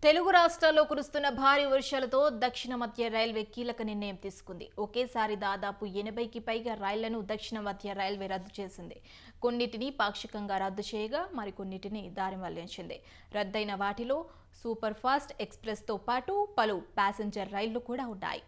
తెలుగు రాష్ట్రాల్లో కురుస్తున్న భారీ వర్షాలతో దక్షిణ మధ్య రైల్వే కీలక నిర్ణయం తీసుకుంది ఒకేసారి దాదాపు ఎనభైకి పైగా రైళ్లను దక్షిణ మధ్య రైల్వే రద్దు చేసింది కొన్నిటిని పాక్షికంగా రద్దు చేయగా మరికొన్నిటిని దారి మళ్లించింది రద్దయిన వాటిలో సూపర్ ఫాస్ట్ ఎక్స్ప్రెస్తో పాటు పలు ప్యాసింజర్ రైళ్లు కూడా ఉన్నాయి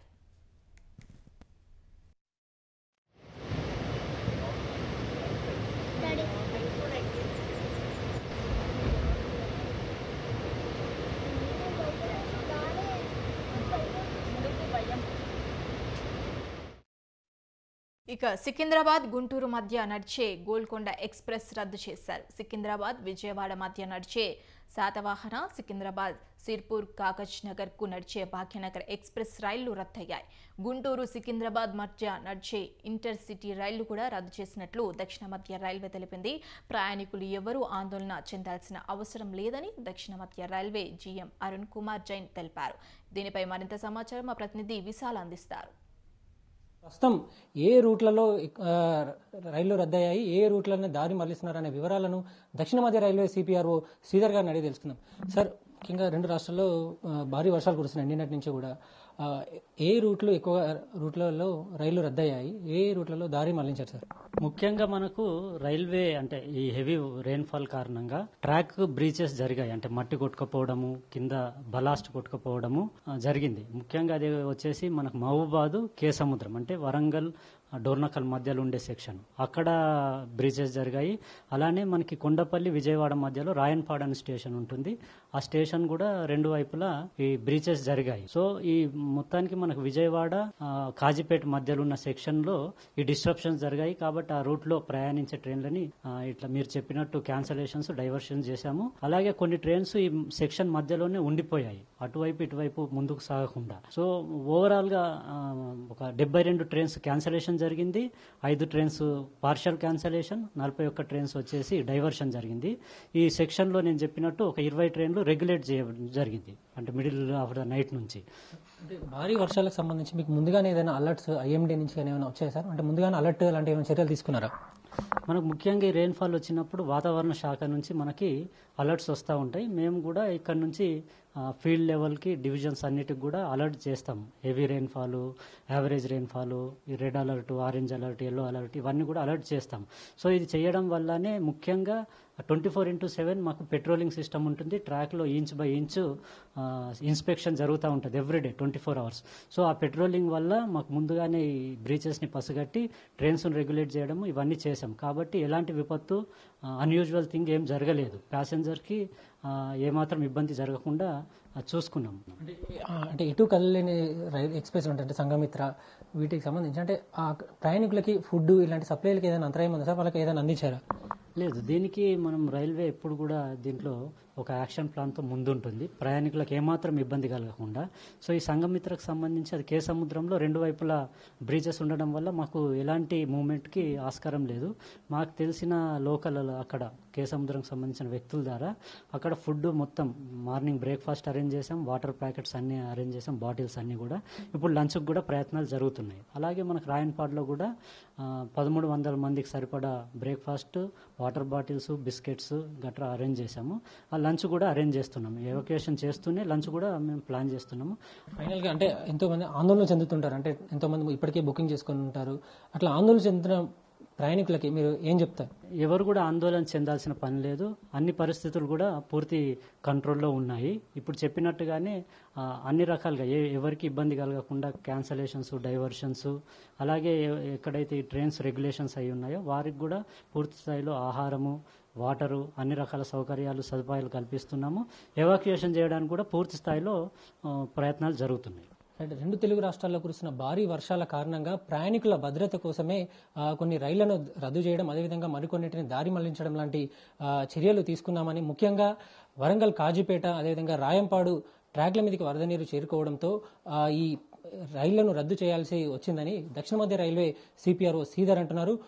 ఇక సికింద్రాబాద్ గుంటూరు మధ్య నడిచే గోల్కొండ ఎక్స్ప్రెస్ రద్దు చేశారు సికింద్రాబాద్ విజయవాడ మధ్య నడిచే శాతవాహన సికింద్రాబాద్ సిర్పూర్ కాగజ్ నగర్ కు నడిచే భాగ్యనగర్ ఎక్స్ప్రెస్ రైళ్లు రద్దయ్యాయి గుంటూరు సికింద్రాబాద్ మధ్య నడిచే ఇంటర్ సిటీ రైళ్లు కూడా రద్దు చేసినట్లు దక్షిణ మధ్య రైల్వే తెలిపింది ప్రయాణికులు ఎవరూ ఆందోళన చెందాల్సిన అవసరం లేదని దక్షిణ మధ్య రైల్వే జీఎం అరుణ్ కుమార్ జైన్ తెలిపారు దీనిపై మరింత సమాచారం మా ప్రతినిధి విశాల్ అందిస్తారు ప్రస్తుతం ఏ రూట్లలో ఆ, రైళ్లు రద్దయ్యాయి ఏ రూట్లను దారి మళ్లిస్తున్నారు అనే వివరాలను దక్షిణ మధ్య రైల్వే సిపిఆర్ఓ శ్రీధర్ గారిని అడిగి తెలుసుకుందాం సార్ ముఖ్యంగా రెండు రాష్ట్రాల్లో ఆ, భారీ వర్షాలు కురుస్తున్నాయి నిన్నటి నుంచి కూడా ఆ, ఏ రూట్లు ఎక్కువ రూట్లలో రైళ్లు రద్దయ్యాయి ఏ రూట్లలో దారి మళ్లించారు సార్ ముఖ్యంగా మనకు రైల్వే అంటే ఈ హెవీ రెయిన్ఫాల్ కారణంగా ట్రాక్ బ్రీచెస్ జరిగాయి అంటే మట్టి కొట్టుకపోవడము కింద బలాస్ట్ కొట్టుకపోవడము ఆ, జరిగింది ముఖ్యంగా అది వచ్చేసి మనకు మహబూబాదు కే సముద్రం అంటే వరంగల్ ఆ, డోర్నకల్ మధ్యలో ఉండే సెక్షన్ అక్కడ బ్రీచెస్ జరిగాయి అలానే మనకి కొండపల్లి విజయవాడ మధ్యలో రాయన్పాడ్ అనే స్టేషన్ ఉంటుంది ఆ స్టేషన్ కూడా రెండు వైపులా ఈ బ్రీచెస్ జరిగాయి సో ఈ మొత్తానికి మనకు విజయవాడ ఆ, కాజీపేట మధ్యలో ఉన్న సెక్షన్ లో ఈ డిస్ట్రప్షన్స్ జరిగాయి కాబట్టి ఆ రూట్ లో ప్రయాణించే ట్రైన్లని ఆ, ఇట్లా మీరు చెప్పినట్టు క్యాన్సలేషన్స్ డైవర్షన్స్ చేశాము అలాగే కొన్ని ట్రైన్స్ ఈ సెక్షన్ మధ్యలోనే ఉండిపోయాయి అటువైపు ఇటువైపు ముందుకు సాగకుండా సో ఓవరాల్ గా ఆ, ఒక డెబ్బై రెండు ట్రైన్స్ క్యాన్సలేషన్ జరిగింది ఐదు ట్రైన్స్ పార్షల్ క్యాన్సలేషన్ నలభై ఒక్క ట్రైన్స్ వచ్చేసి డైవర్షన్ జరిగింది ఈ సెక్షన్ లో నేను చెప్పినట్టు ఒక ఇరవై ట్రైన్లు రెగ్యులేట్ చేయడం జరిగింది అంటే మిడిల్ ఆఫ్ ద నైట్ నుంచి అంటే భారీ వర్షాలకు సంబంధించి మీకు ముందుగానే ఏదైనా అలర్ట్స్ ఐఎండీ నుంచి కానీ ఏమైనా వచ్చాయి సార్ అంటే ముందుగానే అలర్ట్ లాంటి ఏమైనా చర్యలు తీసుకున్నారా మనకు ముఖ్యంగా ఈ రెయిన్ఫాల్ వచ్చినప్పుడు వాతావరణ శాఖ నుంచి మనకి అలర్ట్స్ వస్తూ ఉంటాయి మేము కూడా ఇక్కడ నుంచి ఆ, ఫీల్డ్ లెవెల్కి డివిజన్స్ అన్నిటికి కూడా అలర్ట్ చేస్తాం హెవీ రెయిన్ఫాల్ యావరేజ్ రెయిన్ఫాల్ ఈ red alert orange alert yellow alert ఇవన్నీ కూడా అలర్ట్ చేస్తాం సో ఇది చేయడం వల్లనే ముఖ్యంగా ట్వంటీ ఫోర్ ఇంటూ సెవెన్ మాకు పెట్రోలింగ్ సిస్టమ్ ఉంటుంది ట్రాక్లో ఇంచ్ బై ఇంచ్ ఇన్స్పెక్షన్ జరుగుతూ ఉంటుంది everyday twenty four hours so ఆ పెట్రోలింగ్ వల్ల మాకు ముందుగానే ఈ బ్రీచెస్ని పసిగట్టి ట్రైన్స్ను రెగ్యులేట్ చేయడం ఇవన్నీ చేసాం కాబట్టి ఎలాంటి విపత్తు అన్యూజువల్ థింగ్ ఏం జరగలేదు ప్యాసింజర్కి ఏమాత్రం ఇబ్బంది జరగకుండా ఆ, చూసుకున్నాం అంటే ఆ, అంటే ఎటు కదలేని రైలు ఎక్స్ప్రెస్ ఉంటుంది అంటే సంఘమిత్ర వీటికి సంబంధించి అంటే ఆ ప్రయాణికులకి ఫుడ్ ఇలాంటి సప్లైలకి ఏదైనా అంతరాయం ఉందా సార్ వాళ్ళకి ఏదైనా అందించారా లేదు దీనికి మనం రైల్వే ఎప్పుడు కూడా దీంట్లో ఒక యాక్షన్ ప్లాన్తో ముందుంటుంది ప్రయాణికులకు ఏమాత్రం ఇబ్బంది కలగకుండా సో ఈ సంఘమిత్రకు సంబంధించి అది కే సముద్రంలో రెండు వైపులా బ్రీచెస్ ఉండడం వల్ల మాకు ఎలాంటి మూమెంట్కి ఆస్కారం లేదు మాకు తెలిసిన లోకల్ అక్కడ కే సముద్రంకి సంబంధించిన వ్యక్తుల ద్వారా అక్కడ ఫుడ్ మొత్తం మార్నింగ్ బ్రేక్ఫాస్ట్ అరేంజ్ చేసాం వాటర్ ప్యాకెట్స్ అన్ని అరేంజ్ చేసాం బాటిల్స్ అన్ని కూడా ఇప్పుడు లంచ్కి కూడా ప్రయత్నాలు జరుగుతున్నాయి అలాగే మనకు రాయన్పాడ్లో కూడా పదమూడు వందల మందికి సరిపడా బ్రేక్ఫాస్ట్ వాటర్ బాటిల్స్ బిస్కెట్స్ గట్రా అరేంజ్ చేసాము ఆ లంచ్ కూడా అరేంజ్ చేస్తున్నాము ఎవకేషన్ చేస్తూనే లంచ్ కూడా మేము ప్లాన్ చేస్తున్నాము ఫైనల్ గా అంటే ఎంతో మంది ఆందోళన చెందుతుంటారు అంటే ఎంతో మంది ఇప్పటికే బుకింగ్ చేసుకొని ఉంటారు అట్లా ఆందోళన చెందుతున్న ప్రయాణికులకి మీరు ఏం చెప్తారు ఎవరు కూడా ఆందోళన చెందాల్సిన పని లేదు అన్ని పరిస్థితులు కూడా పూర్తి కంట్రోల్లో ఉన్నాయి ఇప్పుడు చెప్పినట్టుగానే ఆ, అన్ని రకాలుగా ఏ ఎవరికి ఇబ్బంది కలగకుండా క్యాన్సలేషన్స్ డైవర్షన్స్ అలాగే ఎ- ఎక్కడైతే ఈ ట్రైన్స్ రెగ్యులేషన్స్ అయి ఉన్నాయో వారికి కూడా పూర్తి స్థాయిలో ఆహారము వాటరు అన్ని రకాల సౌకర్యాలు సదుపాయాలు కల్పిస్తున్నాము ఎవాక్యుయేషన్ చేయడానికి కూడా పూర్తి స్థాయిలో ఆ, ప్రయత్నాలు జరుగుతున్నాయి అంటే రెండు తెలుగు రాష్ట్రాల్లో కురుస్తున్న భారీ వర్షాల కారణంగా ప్రయాణికుల భద్రత కోసమే ఆ, కొన్ని రైళ్లను రద్దు చేయడం అదేవిధంగా మరికొన్నిటిని దారి మళ్లించడం లాంటి ఆ, చర్యలు తీసుకున్నామని ముఖ్యంగా వరంగల్ కాజీపేట అదేవిధంగా రాయంపాడు ట్రాక్ల మీదకి వరద నీరు చేరుకోవడంతో ఆ, ఈ రైళ్లను రద్దు చేయాల్సి వచ్చిందని దక్షిణ మధ్య రైల్వే సిపిఆర్ఓ శ్రీధర్ అంటున్నారు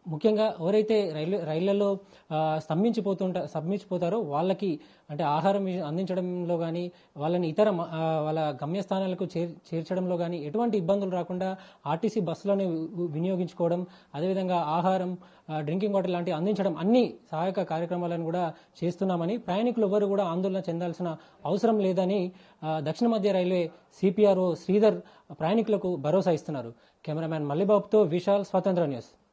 ముఖ్యంగా ఎవరైతే రైలు రైళ్లలో ఆ, స్తంభించిపోతుంటా స్తంభించిపోతారో వాళ్ళకి అంటే ఆహారం వి- అందించడంలో కానీ వాళ్ళని ఇతర మ- ఆ, వాళ్ళ గమ్యస్థానాలకు చేర్ చేర్చడంలో కానీ ఎటువంటి ఇబ్బందులు రాకుండా ఆర్టీసీ బస్సులోనే వి- వినియోగించుకోవడం అదేవిధంగా ఆహారం ఆ, డ్రింకింగ్ వాటర్ లాంటివి అందించడం అన్ని సహాయక కార్యక్రమాలను కూడా చేస్తున్నామని ప్రయాణికులు ఎవరు కూడా ఆందోళన చెందాల్సిన అవసరం లేదని ఆ, దక్షిణ మధ్య రైల్వే సిపిఆర్ఓ శ్రీధర్ ప్రయాణికులకు భరోసా ఇస్తున్నారు కెమెరామ్యాన్ మల్లిబాబుతో విశాల్ స్వతంత్ర న్యూస్